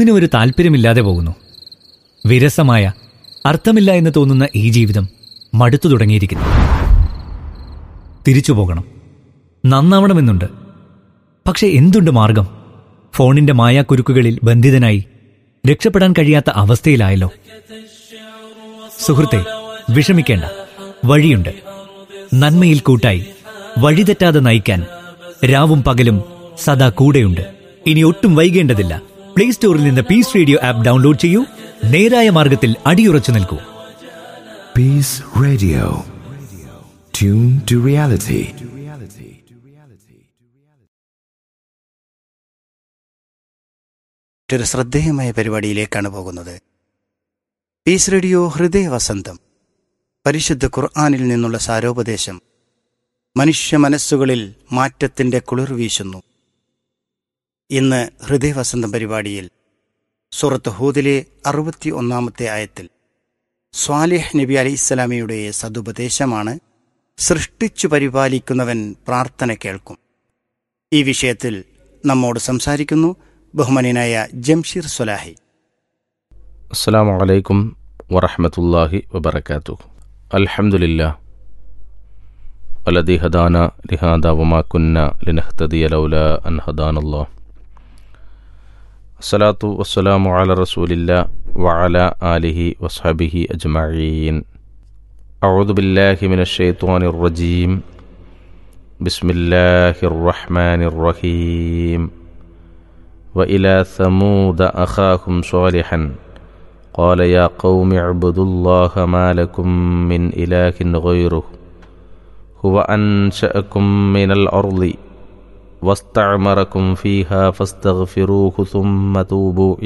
ഇതിന് ഒരു താല്പര്യമില്ലാതെ പോകുന്നു വിരസമായ അർത്ഥമില്ല എന്ന് തോന്നുന്ന ഈ ജീവിതം മടുത്തു തുടങ്ങിയിരിക്കുന്നു തിരിച്ചു പോകണം നന്നാവണമെന്നുണ്ട് പക്ഷെ എന്തുണ്ട് മാർഗം ഫോണിന്റെ മായാക്കുരുക്കുകളിൽ ബന്ധിതനായി രക്ഷപ്പെടാൻ കഴിയാത്ത അവസ്ഥയിലായല്ലോ സുഹൃത്തെ വിഷമിക്കേണ്ട വഴിയുണ്ട് നന്മയിൽ കൂട്ടായി വഴിതെറ്റാതെ നയിക്കാൻ രാവും പകലും സദാ കൂടെയുണ്ട് ഇനി ഒട്ടും വൈകേണ്ടതില്ല പ്ലേ സ്റ്റോറിൽ നിന്ന് പീസ് റേഡിയോ ആപ്പ് ഡൗൺലോഡ് ചെയ്യൂ നേരായ മാർഗത്തിൽ അടിയുറച്ചു നിൽക്കൂ Peace Radio. Tune to reality. മറ്റൊരു ശ്രദ്ധേയമായ പരിപാടിയിലേക്കാണ് പോകുന്നത് പീസ് റേഡിയോ ഹൃദയ വസന്തം പരിശുദ്ധ ഖുർആാനിൽ നിന്നുള്ള സാരോപദേശം മനുഷ്യ മനസ്സുകളിൽ മാറ്റത്തിന്റെ കുളിർ വീശുന്നു ഇന്ന് ഹൃദയവസന്തം പരിപാടിയിൽ സൂറത്ത് ഹൂദിലെ അറുപത്തി ഒന്നാമത്തെ ആയത്തിൽ സ്വാലിഹ് നബി അലൈഹിസ്സലാമിയുടെ സതുപദേശമാണ് സൃഷ്ടിച്ചു പരിപാലിക്കുന്നവൻ പ്രാർത്ഥന കേൾക്കും ഈ വിഷയത്തിൽ നമ്മോട് സംസാരിക്കുന്നു ബഹുമാനായ ജംഷീർ സ്വലാഹി السلام عليكم ورحمة الله وبركاته الحمد لله الذي هدانا لهذا وما كنا لنهتدي لولا أن هدانا الله الصلاة والسلام على رسول الله وعلى آله وصحبه أجمعين أعوذ بالله من الشيطان الرجيم بسم الله الرحمن الرحيم وإلى ثمود أخاهم صالحا قال يا قوم اعبدوا الله ما لكم من إله غيره هو أنشأكم من الأرض واستعمركم فيها فاستغفروه ثم توبوا